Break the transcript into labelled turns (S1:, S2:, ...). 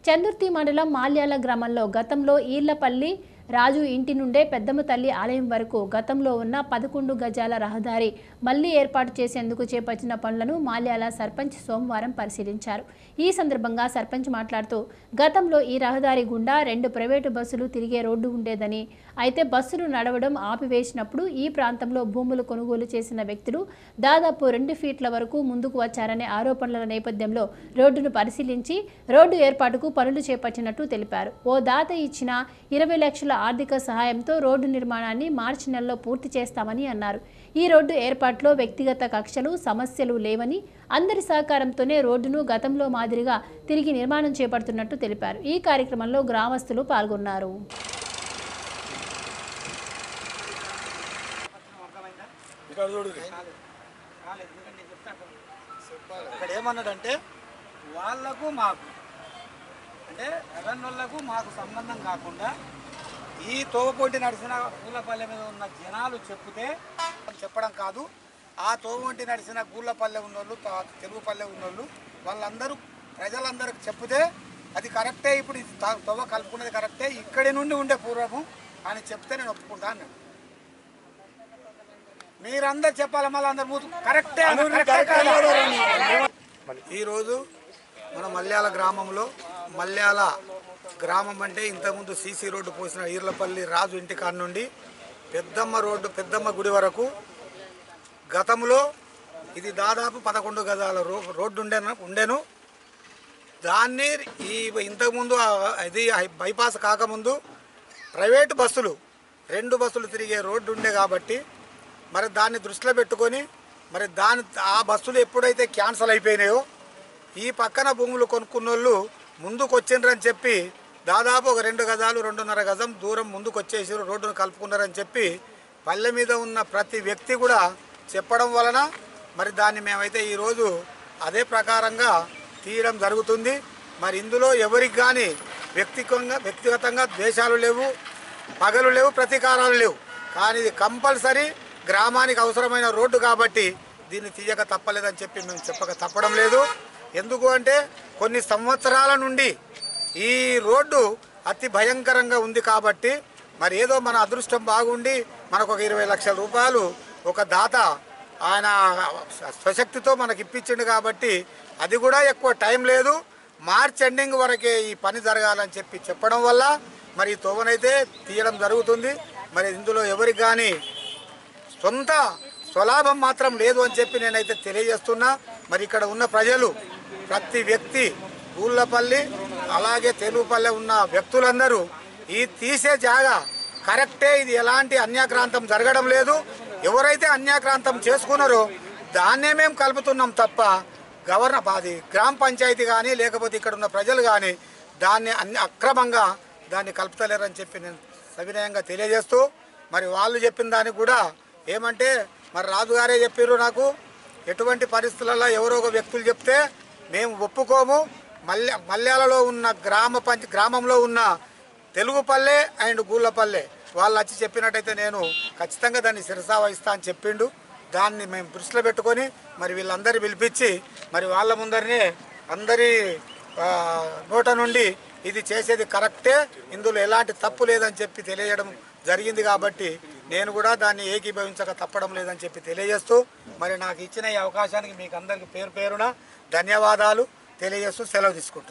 S1: చందుర్తి మండలం మాల్యాల గ్రామంలో గతంలో ఈళ్లపల్లి రాజు ఇంటి నుండే పెద్దమ్మ తల్లి ఆలయం వరకు గతంలో ఉన్న పదకొండు గజాల రహదారి మళ్లీ ఏర్పాటు చేసేందుకు చేపట్టిన పనులను మాల్యాల సర్పంచ్ సోమవారం పరిశీలించారు ఈ సందర్భంగా సర్పంచ్ మాట్లాడుతూ గతంలో ఈ రహదారి గుండా రెండు ప్రైవేటు బస్సులు తిరిగే రోడ్డు ఉండేదని అయితే బస్సులు నడవడం ఆపివేసినప్పుడు ఈ ప్రాంతంలో భూములు కొనుగోలు చేసిన వ్యక్తులు దాదాపు రెండు ఫీట్ల వరకు ముందుకు వచ్చారనే ఆరోపణల నేపథ్యంలో రోడ్డును పరిశీలించి రోడ్డు ఏర్పాటుకు పనులు చేపట్టినట్టు తెలిపారు ఓ దాత ఇచ్చిన ఇరవై లక్షల ఆర్థిక సహాయంతో రోడ్డు నిర్మాణాన్ని మార్చి నెలలో పూర్తి చేస్తామని అన్నారు ఈ రోడ్డు ఏర్పాటులో వ్యక్తిగత కక్షలు సమస్యలు లేవని అందరి సహకారంతోనే రోడ్డును గతంలో మాదిరిగా తిరిగి నిర్మాణం చేపడుతున్నట్టు తెలిపారు ఈ కార్యక్రమంలో గ్రామస్తులు పాల్గొన్నారు
S2: ఇక్కడ చూడు
S3: ఇక్కడ ఏమన్నాడంటే వాళ్ళకు మాకు అంటే రెవెన్యూలకు మాకు సంబంధం కాకుండా ఈ తోవపోటీ నడిచిన పూలపల్లె మీద ఉన్న జనాలు చెప్తే చెప్పడం కాదు ఆ తోవొంటి నడిచిన గూళ్ళపల్లె ఉన్నోళ్ళు తా- తెలుగు పల్లె ఉన్నోళ్ళు వాళ్ళందరూ ప్రజలందరికి చెప్తే అది కరెక్టే ఇప్పుడు ఇది తా- తోవ కలుపుకున్నది కరెక్టే ఇక్కడి నుండి ఉండే పూర్వము అని చెప్తే నేను ఒప్పుకుంటా అన్నాడు మీరందరు చెప్పాలి మళ్ళీ అందరు మూతు కరెక్టే కరెక్టే కాదా? ఈరోజు మన మల్యాల గ్రామంలో మల్యాల గ్రామం అంటే ఇంతకుముందు సీసీ రోడ్డు పోసిన ఈర్లపల్లి రాజు ఇంటి కాడ నుండి పెద్దమ్మ రోడ్డు పెద్దమ్మ గుడి వరకు గతంలో ఇది దాదాపు పదకొండు గజాల రో రోడ్డు ఉండేను ఉండేను దాన్ని ఈ ఇంతకుముందు ఆ- ఇది బైపాస్ కాకముందు ప్రైవేటు బస్సులు రెండు బస్సులు తిరిగే రోడ్డు ఉండే కాబట్టి మరి దాన్ని దృష్టిలో పెట్టుకొని మరి దాని ఆ బస్సులు ఎప్పుడైతే క్యాన్సల్ అయిపోయినాయో ఈ పక్కన భూములు కొనుక్కున్న వాళ్ళు ముందుకు వచ్చిండ్రని చెప్పి దాదాపు ఒక రెండు గజాలు రెండున్నర గజం దూరం ముందుకు వచ్చేసి రోడ్డును కలుపుకున్నారని చెప్పి పల్లె మీద ఉన్న ప్రతి వ్యక్తి కూడా చెప్పడం వలన మరి దాన్ని మేమైతే ఈరోజు అదే ప్రకారంగా తీయడం జరుగుతుంది మరి ఇందులో ఎవరికి కానీ వ్యక్తిగతంగా వ్యక్తిగతంగా ద్వేషాలు లేవు పగలు లేవు ప్రతీకారాలు లేవు కానీ ఇది కంపల్సరీ గ్రామానికి అవసరమైన రోడ్డు కాబట్టి దీన్ని తీయక తప్పలేదని చెప్పి మేము చెప్పక తప్పడం లేదు ఎందుకు అంటే కొన్ని సంవత్సరాల నుండి ఈ రోడ్డు అతి భయంకరంగా ఉంది కాబట్టి మరి ఏదో మన అదృష్టం బాగుండి మనకు ఒక ఇరవై లక్షల రూపాయలు ఒక దాత ఆయన స్వశక్తితో మనకి ఇప్పించిండు కాబట్టి అది కూడా ఎక్కువ టైం లేదు మార్చ్ ఎండింగ్ వరకే ఈ పని జరగాలని చెప్పి చెప్పడం వల్ల మరి ఈ తోవనైతే తీయడం జరుగుతుంది మరి ఇందులో ఎవరికి కానీ సొంత స్వలాభం మాత్రం లేదు అని చెప్పి నేనైతే తెలియజేస్తున్నా మరి ఇక్కడ ఉన్న ప్రజలు ప్రతి వ్యక్తి ఊళ్ళపల్లి అలాగే తెలుగుపల్లె ఉన్న వ్యక్తులందరూ ఈ తీసే జాగా కరెక్టే ఇది ఎలాంటి అన్యాక్రాంతం జరగడం లేదు ఎవరైతే అన్యాక్రాంతం చేసుకున్నారో దాన్నే మేము కలుపుతున్నాం తప్ప గవర్నర్ అది గ్రామ పంచాయతీ కానీ లేకపోతే ఇక్కడ ఉన్న ప్రజలు కానీ దాన్ని అన్ని అక్రమంగా దాన్ని కలుపుతలేరని చెప్పి నేను సవినయంగా తెలియజేస్తూ మరి వాళ్ళు చెప్పిన దానికి కూడా ఏమంటే మరి రాజుగారే చెప్పారు నాకు ఎటువంటి పరిస్థితులలో ఎవరో ఒక వ్యక్తులు చెప్తే మేము ఒప్పుకోము మల్య మల్యాలలో ఉన్న గ్రామ పంచ గ్రామంలో ఉన్న తెలుగుపల్లె అండ్ గూళ్ళపల్లె వాళ్ళు వచ్చి చెప్పినట్టయితే నేను ఖచ్చితంగా దాన్ని శిరసా వహిస్తా అని చెప్పిండు దాన్ని మేము దృష్టిలో పెట్టుకొని మరి వీళ్ళందరి పిలిపించి మరి వాళ్ళ ముందరనే అందరి ఆ, నోట నుండి ఇది చేసేది కరెక్టే ఇందులో ఎలాంటి తప్పు లేదని చెప్పి తెలియజేయడం జరిగింది కాబట్టి నేను కూడా దాన్ని ఏకీభవించక తప్పడం లేదని చెప్పి తెలియజేస్తూ మరి నాకు ఇచ్చిన ఈ అవకాశానికి మీకు అందరికి పేరు పేరున ధన్యవాదాలు తెలియజేస్తూ సెలవు తీసుకుంటాను